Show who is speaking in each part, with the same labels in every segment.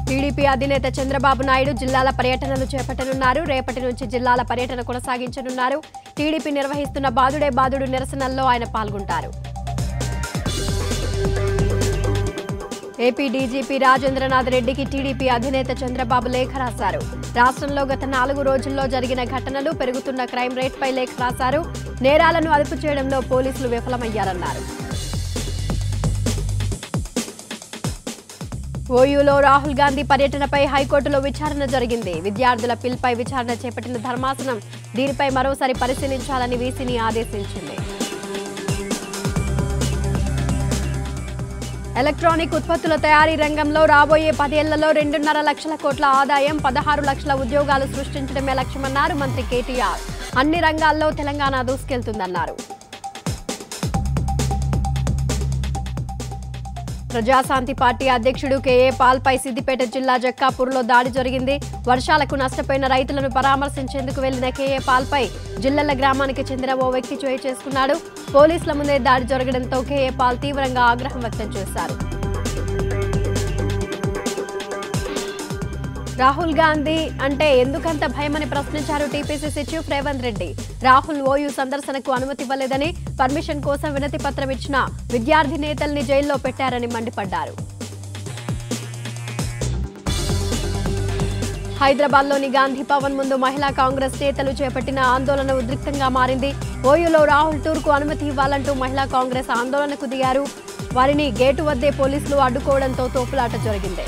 Speaker 1: TDP అధినేత చంద్రబాబు నాయుడు జిల్లాల పర్యటనలు చేపట్టనున్నారు రేపటి నుంచి జిల్లాల పర్యటన కొనసాగించనున్నారు టీడీపీ నిర్వహిస్తున్న బాదుడే బాదుడు నిరసనల్లో ఆయన పాల్గొంటారు ఏపీ డీజీపీ రాజేంద్రనాథ్ రెడ్డికి టీడీపీ అధినేత చంద్రబాబు లేఖ రాశారు రాష్ట్రంలో గత నాలుగు రోజుల్లో జరిగిన ఘటనలు పెరుగుతున్న క్రైమ్ రేట్పై లేఖ రాశారు నేరాలను అదుపు చేయడంలో పోలీసులు విఫలమయ్యారన్నారు ఓయూలో రాహుల్ గాంధీ పర్యటనపై హైకోర్టులో విచారణ జరిగింది విద్యార్థుల పిల్పై విచారణ చేపట్టిన ధర్మాసనం దీనిపై మరోసారి పరిశీలించాలని వీసీని ఆదేశించింది ఎలక్ట్రానిక్ ఉత్పత్తుల తయారీ రంగంలో రాబోయే పదేళ్లలో రెండున్నర లక్షల కోట్ల ఆదాయం పదహారు లక్షల ఉద్యోగాలు సృష్టించడమే లక్ష్యమన్నారు మంత్రి కేటీఆర్ అన్ని రంగాల్లో తెలంగాణ దూసుకెళ్తుందన్నారు ప్రజాశాంతి పార్టీ అధ్యక్షుడు కేఏ పాల్పై సిద్దిపేట జిల్లా జక్కాపూర్లో దాడి జరిగింది వర్షాలకు నష్టపోయిన రైతులను పరామర్శించేందుకు వెళ్లిన కేఏ పాల్పై జిల్లెల గ్రామానికి చెందిన ఓ వ్యక్తి చేయి చేసుకున్నాడు పోలీసుల ముందే దాడి జరగడంతో కేఏ పాల్ తీవ్రంగా ఆగ్రహం వ్యక్తం చేశారు రాహుల్ గాంధీ అంటే ఎందుకంత భయమని ప్రశ్నించారు TPCC chief Revanth Reddy Rahul OU సందర్శనకు అనుమతి ఇవ్వలేదని పర్మిషన్ కోసం వినతి పత్రం ఇచ్చిన విద్యార్థి నేతల్ని జైల్లో పెట్టారని మండిపడ్డారు హైదరాబాద్లోని గాంధీ భవన్ ముందు మహిళా కాంగ్రెస్ నేతలు చేపట్టిన ఆందోళన ఉద్రిక్తంగా మారింది ఓయూలో రాహుల్ టూర్కు అనుమతి ఇవ్వాలంటూ మహిళా కాంగ్రెస్ ఆందోళనకు దిగారు వారిని గేటు వద్దే పోలీసులు అడ్డుకోవడంతో తోపులాట జరిగింది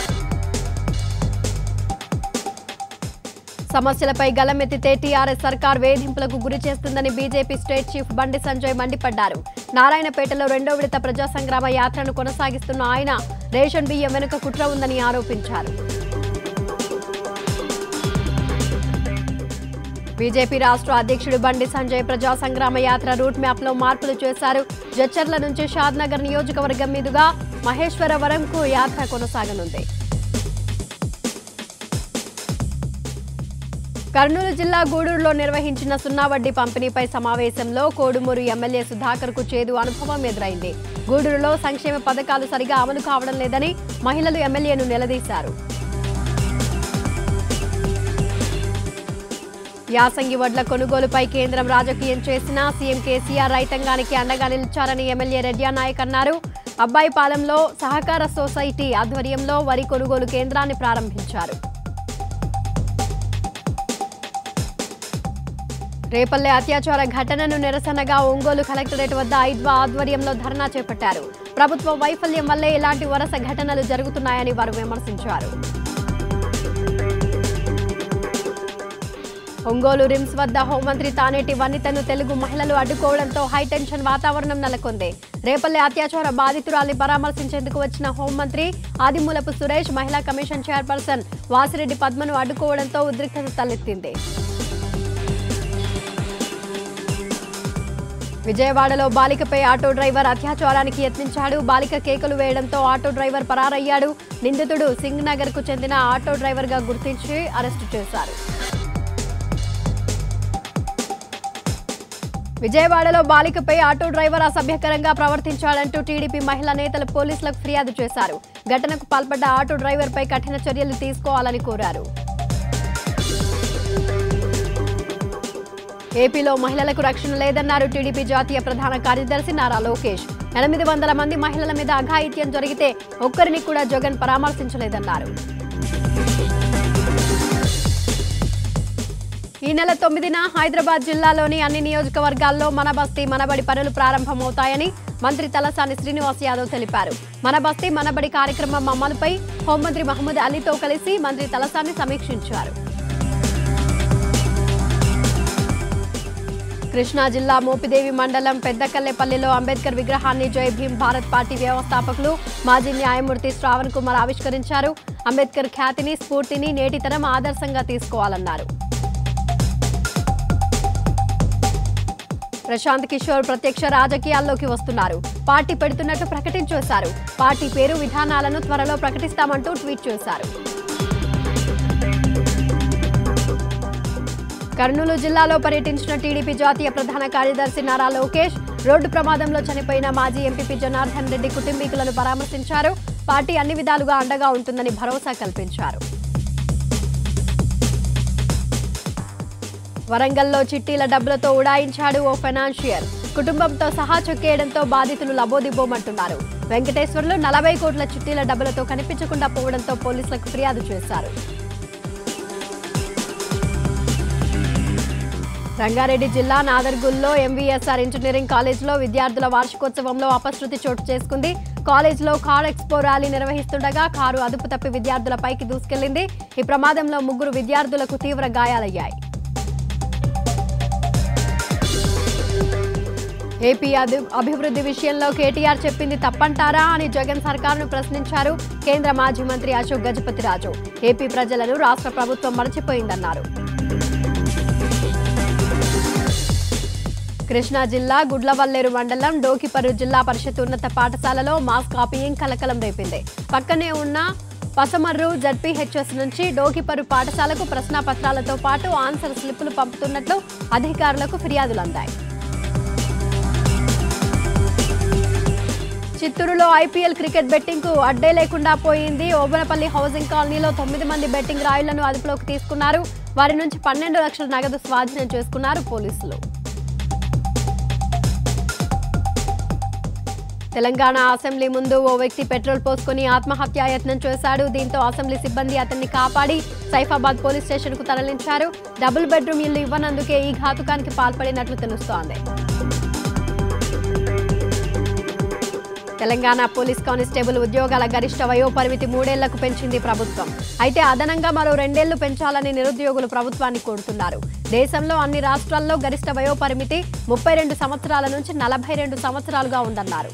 Speaker 1: సమస్యలపై గలమెత్తితే టీఆర్ఎస్ సర్కార్ వేధింపులకు గురి చేస్తుందని బీజేపీ స్టేట్ చీఫ్ బండి సంజయ్ మండిపడ్డారు నారాయణపేటలో రెండో విడత ప్రజా సంగ్రామ యాత్రను కొనసాగిస్తున్న ఆయన రేషన్ బియ్యం వెనుక కుట్ర ఉందని ఆరోపించారు బీజేపీ రాష్ట్ర అధ్యక్షుడు బండి సంజయ్ ప్రజా సంగ్రామ యాత్ర రూట్ మ్యాప్ లో మార్పులు చేశారు జడ్చర్ల నుంచి షాద్నగర్ నియోజకవర్గం మీదుగా మహేశ్వరవరంకు యాత్ర కొనసాగనుంది కర్నూలు జిల్లా గూడూరులో నిర్వహించిన సున్నా వడ్డీ పంపిణీపై సమావేశంలో కోడుమూరు ఎమ్మెల్యే సుధాకర్ కు చేదు అనుభవం ఎదురైంది గూడూరులో సంక్షేమ పథకాలు సరిగా అమలు కావడం లేదని మహిళలు ఎమ్మెల్యేను నిలదీశారు యాసంగి వడ్ల కొనుగోలుపై కేంద్రం రాజకీయం చేసినా సీఎం కేసీఆర్ రైతాంగానికి అండగా నిలిచారని ఎమ్మెల్యే రెడ్డి నాయక్ అన్నారు అబ్బాయిపాలెంలో సహకార సొసైటీ ఆధ్వర్యంలో వరి కొనుగోలు కేంద్రాన్ని ప్రారంభించారు రేపల్లె అత్యాచార ఘటనను నిరసనగా ఒంగోలు కలెక్టరేట్ వద్ద ఐద్వా ఆధ్వర్యంలో ధర్నా చేపట్టారు ప్రభుత్వ వైఫల్యం వల్లే ఇలాంటి వరుస ఘటనలు జరుగుతున్నాయని వారు విమర్శించారు ఒంగోలు రిమ్స్ వద్ద హోంమంత్రి తానేటి వనితను తెలుగు మహిళలు అడ్డుకోవడంతో హైటెన్షన్ వాతావరణం నెలకొంది రేపల్లె అత్యాచార బాధితురాల్ని పరామర్శించేందుకు వచ్చిన హోంమంత్రి ఆదిమూలపు సురేష్ మహిళా కమిషన్ చైర్పర్సన్ వాసిరెడ్డి పద్మను అడ్డుకోవడంతో ఉద్రిక్తత తలెత్తింది విజయవాడలో బాలికపై ఆటో డ్రైవర్ అత్యాచారానికి యత్నించాడు బాలిక కేకలు వేయడంతో ఆటో డ్రైవర్ పరారయ్యాడు నిందితుడు సింగ్ నగర్ కు చెందిన ఆటో డ్రైవర్ గా గుర్తించి అరెస్టు చేశారు విజయవాడలో బాలికపై ఆటో డ్రైవర్ అసభ్యకరంగా ప్రవర్తించాడంటూ టీడీపీ మహిళా నేతలు పోలీసులకు ఫిర్యాదు చేశారు ఘటనకు పాల్పడ్డ ఆటో డ్రైవర్పై కఠిన చర్యలు తీసుకోవాలని కోరారు ఏపీలో మహిళలకు రక్షణ లేదన్నారు టీడీపీ జాతీయ ప్రధాన కార్యదర్శి నారా లోకేష్ ఎనిమిది వందల మంది మహిళల మీద అఘాయిత్యం జరిగితే ఒక్కరిని కూడా జగన్ పరామర్శించలేదన్నారు ఈ నెల తొమ్మిదిన హైదరాబాద్ జిల్లాలోని అన్ని నియోజకవర్గాల్లో మన బస్తీ మనబడి పనులు ప్రారంభమవుతాయని మంత్రి తలసాని శ్రీనివాస్ యాదవ్ తెలిపారు మన బస్తీ మనబడి కార్యక్రమం అమలుపై హోంమంత్రి మహమూద్ అలీతో కలిసి మంత్రి తలసాని సమీక్షించారు కృష్ణా జిల్లా మోపిదేవి మండలం పెద్దకల్లెపల్లిలో అంబేద్కర్ విగ్రహాన్ని జై భీమ్ భారత్ పార్టీ వ్యవస్థాపకులు మాజీ న్యాయమూర్తి శ్రావణ్ కుమార్ ఆవిష్కరించారు అంబేద్కర్ ఖ్యాతిని స్ఫూర్తిని నేటి తరం ఆదర్శంగా తీసుకోవాలన్నారు ప్రశాంత్ కిషోర్ ప్రత్యక్ష రాజకీయాల్లోకి వస్తున్నారు పార్టీ పెడుతున్నట్టు ప్రకటించేశారు పార్టీ పేరు విధానాలను త్వరలో ప్రకటిస్తామంటూ ట్వీట్ చేశారు కర్నూలు జిల్లాలో పర్యటించిన టీడీపీ జాతీయ ప్రధాన కార్యదర్శి నారా లోకేష్ రోడ్డు ప్రమాదంలో చనిపోయిన మాజీ ఎంపీపీ జనార్దన్ రెడ్డి కుటుంబీకులను పరామర్శించారు పార్టీ అన్ని విధాలుగా అండగా ఉంటుందని భరోసా కల్పించారు వరంగల్లో చిట్టీల డబ్బులతో ఉడాయించాడు ఓ ఫైనాన్షియర్ కుటుంబంతో సహా చొక్కేయడంతో బాధితులు లబోదిబోమంటున్నారు వెంకటేశ్వర్లు నలభై కోట్ల చిట్టీల డబ్బులతో కనిపించకుండా పోవడంతో పోలీసులకు ఫిర్యాదు చేశారు రంగారెడ్డి జిల్లా నాదర్గుల్లో ఎంవీఎస్ఆర్ ఇంజనీరింగ్ కాలేజ్లో విద్యార్థుల వార్షికోత్సవంలో అపశృతి చోటు చేసుకుంది కాలేజ్లో కార్ ఎక్స్పో ర్యాలీ నిర్వహిస్తుండగా కారు అదుపు తప్పి విద్యార్థుల పైకి దూసుకెళ్లింది ఈ ప్రమాదంలో ముగ్గురు విద్యార్థులకు తీవ్ర గాయాలయ్యాయి ఏపీ అధి- అభివృద్ధి విషయంలో కేటీఆర్ చెప్పింది తప్పంటారా అని జగన్ సర్కారును ప్రశ్నించారు కేంద్ర మాజీ మంత్రి అశోక్ గజపతిరాజు ఏపీ ప్రజలను రాష్ట్ర ప్రభుత్వం మరచిపోయిందన్నారు కృష్ణా జిల్లా గుడ్లవల్లేరు మండలం డోకిపర్రు జిల్లా పరిషత్ ఉన్నత పాఠశాలలో మాస్ కాపీయింగ్ కలకలం రేపింది పక్కనే ఉన్న పసమర్రు జడ్పీహెచ్ఎస్ నుంచి డోకిపర్రు పాఠశాలకు ప్రశ్నాపత్రాలతో పాటు ఆన్సర్ స్లిప్పులు పంపుతున్నట్లు అధికారులకు ఫిర్యాదులు అందాయి చిత్తూరులో ఐపీఎల్ క్రికెట్ బెట్టింగ్ కు అడ్డే లేకుండా పోయింది ఓబనపల్లి హౌసింగ్ కాలనీలో తొమ్మిది మంది బెట్టింగ్ రాయుళ్లను అదుపులోకి తీసుకున్నారు వారి నుంచి పన్నెండు లక్షల నగదు స్వాధీనం చేసుకున్నారు పోలీసులు తెలంగాణ అసెంబ్లీ ముందు ఓ వ్యక్తి పెట్రోల్ పోసుకొని ఆత్మహత్యాయత్నం చేశాడు దీంతో అసెంబ్లీ సిబ్బంది అతన్ని కాపాడి సైఫాబాద్ పోలీస్ స్టేషన్ కు తరలించారు డబుల్ బెడ్రూమ్ ఇల్లు ఇవ్వనందుకే ఈ ఘాతుకానికి పాల్పడినట్లు తెలుస్తోంది తెలంగాణ పోలీస్ కానిస్టేబుల్ ఉద్యోగాల గరిష్ట వయోపరిమితి మూడేళ్లకు పెంచింది ప్రభుత్వం అయితే అదనంగా మరో రెండేళ్లు పెంచాలని నిరుద్యోగులు ప్రభుత్వాన్ని కోరుతున్నారు దేశంలో అన్ని రాష్ట్రాల్లో గరిష్ట వయోపరిమితి ముప్పై రెండు సంవత్సరాల నుంచి నలభై రెండు సంవత్సరాలుగా ఉందన్నారు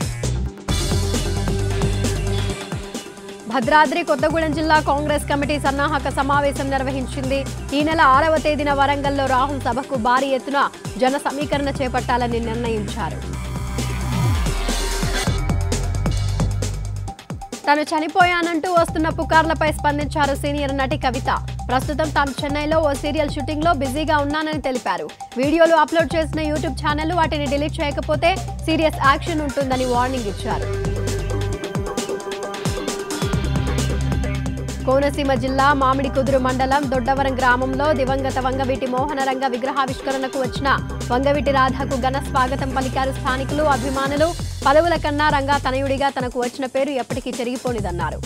Speaker 1: భద్రాద్రి కొత్తగూడెం జిల్లా కాంగ్రెస్ కమిటీ సన్నాహక సమావేశం నిర్వహించింది ఈ నెల ఆరవ తేదీన వరంగల్లో రాహుల్ సభకు భారీ ఎత్తున జన సమీకరణ చేపట్టాలని నిర్ణయించారు తాను చనిపోయానంటూ వస్తున్న పుకార్లపై స్పందించారు సీనియర్ నటి కవిత ప్రస్తుతం తాను చెన్నైలో ఓ సీరియల్ షూటింగ్ లో బిజీగా ఉన్నానని తెలిపారు వీడియోలు అప్లోడ్ చేసిన యూట్యూబ్ ఛానల్ వాటిని డిలీట్ చేయకపోతే సీరియస్ యాక్షన్ ఉంటుందని వార్నింగ్ ఇచ్చారు కోనసీమ జిల్లా మామిడి కుదురు మండలం దొడ్డవరం గ్రామంలో దివంగత వంగవీటి మోహనరంగ విగ్రహావిష్కరణకు వచ్చిన వంగవీటి రాధకు ఘన స్వాగతం పలికారు స్థానికులు అభిమానులు పదవుల కన్నా రంగా తనయుడిగా తనకు వచ్చిన పేరు ఎప్పటికీ చెరిగిపోనిదన్నారు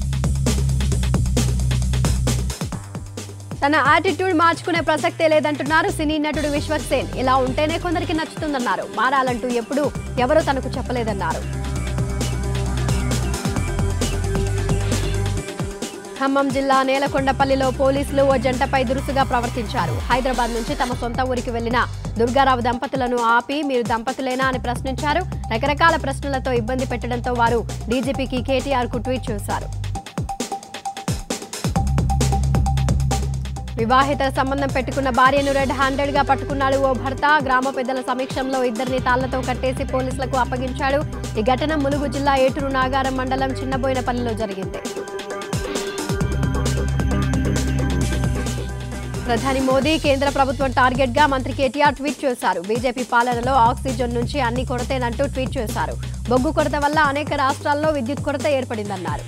Speaker 1: తన యాటిట్యూడ్ మార్చుకునే ప్రసక్తే లేదంటున్నారు సినీ నటుడు విశ్వక్సేన్ ఇలా ఉంటేనే కొందరికి నచ్చుతుందన్నారు మారాలంటూ ఎప్పుడూ ఎవరూ తనకు చెప్పలేదన్నారు ఖమ్మం జిల్లా నేలకొండపల్లిలో పోలీసులు ఓ జంటపై దురుసుగా ప్రవర్తించారు హైదరాబాద్ నుంచి తమ సొంత ఊరికి వెళ్లిన దుర్గారావు దంపతులను ఆపి మీరు దంపతులేనా అని ప్రశ్నించారు రకరకాల ప్రశ్నలతో ఇబ్బంది పెట్టడంతో వారు డీజీపీకి కేటీఆర్ కు ట్వీట్ చేశారు వివాహిత సంబంధం పెట్టుకున్న భార్యను రెడ్ హ్యాండెడ్ గా పట్టుకున్నాడు ఓ భర్త గ్రామ పెద్దల సమీక్షంలో ఇద్దరిని తాళ్లతో కట్టేసి పోలీసులకు అప్పగించాడు ఈ ఘటన ములుగు జిల్లా ఏటూరు నాగారం మండలం చిన్నబోయినపల్లిలో జరిగింది ప్రధాని మోదీ కేంద్ర ప్రభుత్వం టార్గెట్ గా మంత్రి కేటీఆర్ ట్వీట్ చేశారు బీజేపీ పాలనలో ఆక్సిజన్ నుంచి అన్ని కొరతేనంటూ ట్వీట్ చేశారు బొగ్గు కొరత వల్ల అనేక రాష్ట్రాల్లో విద్యుత్ కొరత ఏర్పడిందన్నారు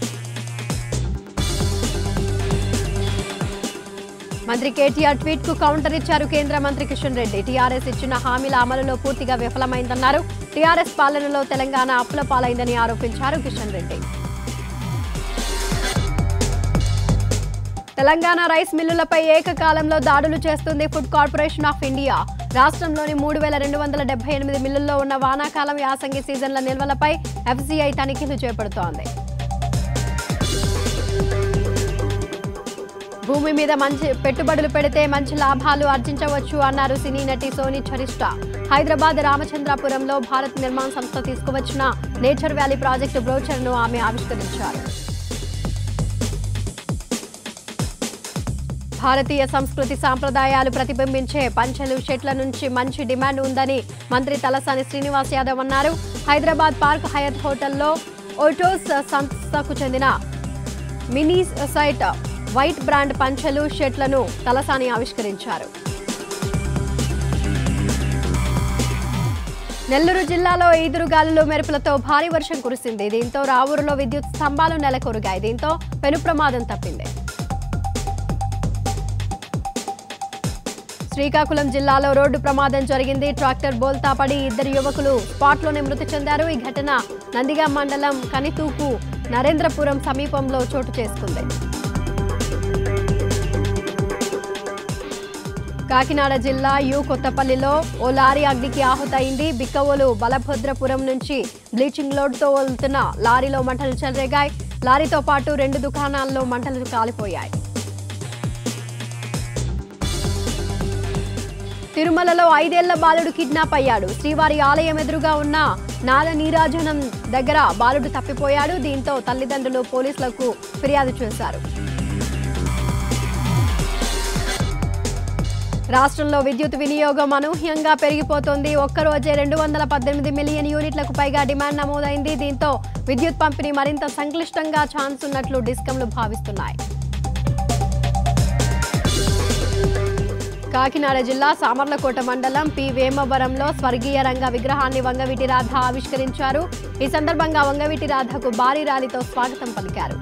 Speaker 1: మంత్రి కేటీఆర్ ట్వీట్ కు కౌంటర్ ఇచ్చారు కేంద్ర మంత్రి కిషన్ రెడ్డి టీఆర్ఎస్ ఇచ్చిన హామీల అమలులో పూర్తిగా విఫలమైందన్నారు టీఆర్ఎస్ పాలనలో తెలంగాణ అప్పుల పాలైందని ఆరోపించారు కిషన్ రెడ్డి తెలంగాణ రైస్ మిల్లులపై ఏకకాలంలో దాడులు చేస్తుంది ఫుడ్ కార్పొరేషన్ ఆఫ్ ఇండియా రాష్ట్రంలోని మూడు వేల రెండు వందల డెబ్బై ఎనిమిది మిల్లుల్లో ఉన్న వానాకాలం యాసంగి సీజన్ల నిల్వలపై ఎఫ్సీఐ తనిఖీలు చేపడుతోంది భూమి మీద మంచి పెట్టుబడులు పెడితే మంచి లాభాలు ఆర్జించవచ్చు అన్నారు సినీ నటి సోని చరిష్ట హైదరాబాద్ రామచంద్రాపురంలో భారత్ నిర్మాణ్ సంస్థ తీసుకువచ్చిన నేచర్ వ్యాలీ ప్రాజెక్టు బ్రోచర్ను ఆమె ఆవిష్కరించారు భారతీయ సంస్కృతి సాంప్రదాయాలు ప్రతిబింబించే పంచెలు షెట్ల నుంచి మంచి డిమాండ్ ఉందని మంత్రి తలసాని శ్రీనివాస్ యాదవ్ అన్నారు హైదరాబాద్ పార్క్ హయత్ హోటల్లో ఓటోస్ సంస్థకు చెందిన మినీ సైట్ వైట్ బ్రాండ్ పంచెలు షర్ట్లను తలసాని ఆవిష్కరించారు నెల్లూరు జిల్లాలో ఈదురుగాలులు మెరుపులతో భారీ వర్షం కురిసింది దీంతో రావూరులో విద్యుత్ స్తంభాలు నెలకొరిగాయి దీంతో పెను ప్రమాదం తప్పింది శ్రీకాకుళం జిల్లాలో రోడ్డు ప్రమాదం జరిగింది ట్రాక్టర్ బోల్తా పడి ఇద్దరు యువకులు స్పాట్లోనే మృతి చెందారు ఈ ఘటన నందిగాం మండలం కనితూకు నరేంద్రపురం సమీపంలో చోటు చేసుకుంది కాకినాడ జిల్లా యు కొత్తపల్లిలో ఓ లారీ అగ్నికి ఆహుతైంది బిక్కవోలు బలభద్రపురం నుంచి బ్లీచింగ్ లోడ్తో వెళ్తున్న లారీలో మంటలు చెలరేగాయి లారీతో పాటు రెండు దుకాణాల్లో మంటలు కాలిపోయాయి తిరుమలలో ఐదేళ్ల బాలుడు కిడ్నాప్ అయ్యాడు శ్రీవారి ఆలయం ఎదురుగా ఉన్న నాల నీరాజనం దగ్గర బాలుడు తప్పిపోయాడు దీంతో తల్లిదండ్రులు పోలీసులకు ఫిర్యాదు చేశారు రాష్ట్రంలో విద్యుత్ వినియోగం అనూహ్యంగా పెరిగిపోతోంది ఒక్కరోజే రెండు వందల పద్దెనిమిది మిలియన్ యూనిట్లకు పైగా డిమాండ్ నమోదైంది దీంతో విద్యుత్ పంపిణీ మరింత సంక్లిష్టంగా ఛాన్స్ ఉన్నట్లు డిస్కంలు భావిస్తున్నాయి కాకినాడ జిల్లా సామర్లకోట మండలం పి వేమవరంలో స్వర్గీయ రంగ విగ్రహాన్ని వంగవీటి రాధ ఆవిష్కరించారు ఈ సందర్భంగా వంగవీటి రాధకు భారీ ర్యాలీతో స్వాగతం పలికారు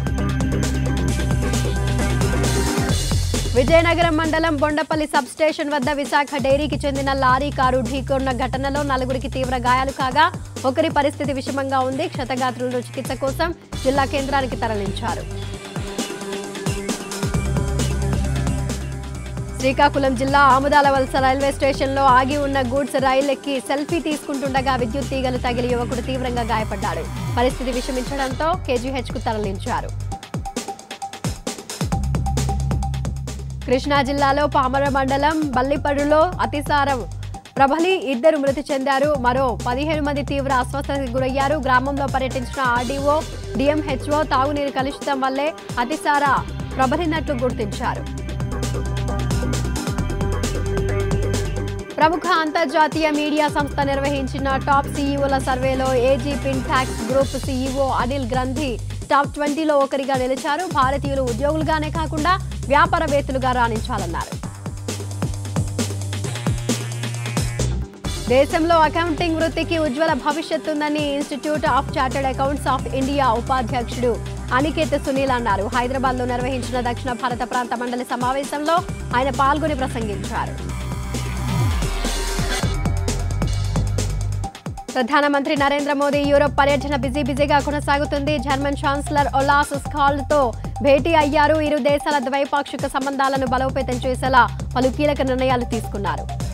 Speaker 1: విజయనగరం మండలం బొండపల్లి సబ్ స్టేషన్ వద్ద విశాఖ డైరీకి చెందిన లారీ కారు ఢీకొన్న ఘటనలో నలుగురికి తీవ్ర గాయాలు కాగా ఒకరి పరిస్థితి విషమంగా ఉంది క్షతగాత్రులను చికిత్స కోసం జిల్లా కేంద్రానికి తరలించారు శ్రీకాకుళం జిల్లా ఆముదాల వలస రైల్వే స్టేషన్లో ఆగి ఉన్న గూడ్స్ రైలు ఎక్కి సెల్ఫీ తీసుకుంటుండగా విద్యుత్ తీగలు తగిలి యువకుడు తీవ్రంగా గాయపడ్డాడు పరిస్థితి విషమించడంతో కేజీహెచ్ కు తరలించారు కృష్ణా జిల్లాలో పామర మండలం బల్లిపడులో అతిసారం ప్రబలి ఇద్దరు మృతి చెందారు మరో పదిహేను మంది తీవ్ర అస్వస్థతకి గురయ్యారు గ్రామంలో పర్యటించిన ఆర్డీఓ డిఎంహెచ్ఓ తాగునీరు కలుషితం వల్లే అతిసార ప్రబలినట్లు గుర్తించారు ప్రముఖ అంతర్జాతీయ మీడియా సంస్థ నిర్వహించిన టాప్ సీఈఓల సర్వేలో ఏజీ పింటాక్స్ group CEO Anil Grandhi top ట్వంటీలో ఒకరిగా నిలిచారు భారతీయులు ఉద్యోగులుగానే కాకుండా వ్యాపారవేత్తలుగా రాణించాలన్నారు దేశంలో అకౌంటింగ్ వృత్తికి ఉజ్వల భవిష్యత్తు ఉందని institute of chartered accounts of India ఉపాధ్యక్షుడు అనికేత్ సునీల్ అన్నారు హైదరాబాద్ లో నిర్వహించిన దక్షిణ భారత ప్రాంత మండలి సమావేశంలో ఆయన పాల్గొని ప్రసంగించారు ప్రధానమంత్రి నరేంద్ర మోదీ యూరోప్ పర్యటన బిజీ బిజీగా కొనసాగుతుంది జర్మన్ ఛాన్సలర్ ఒలాస్ స్కాల్తో భేటీ అయ్యారు ఇరు దేశాల ద్వైపాక్షిక సంబంధాలను బలోపేతం చేసేలా పలు కీలక నిర్ణయాలు తీసుకున్నారు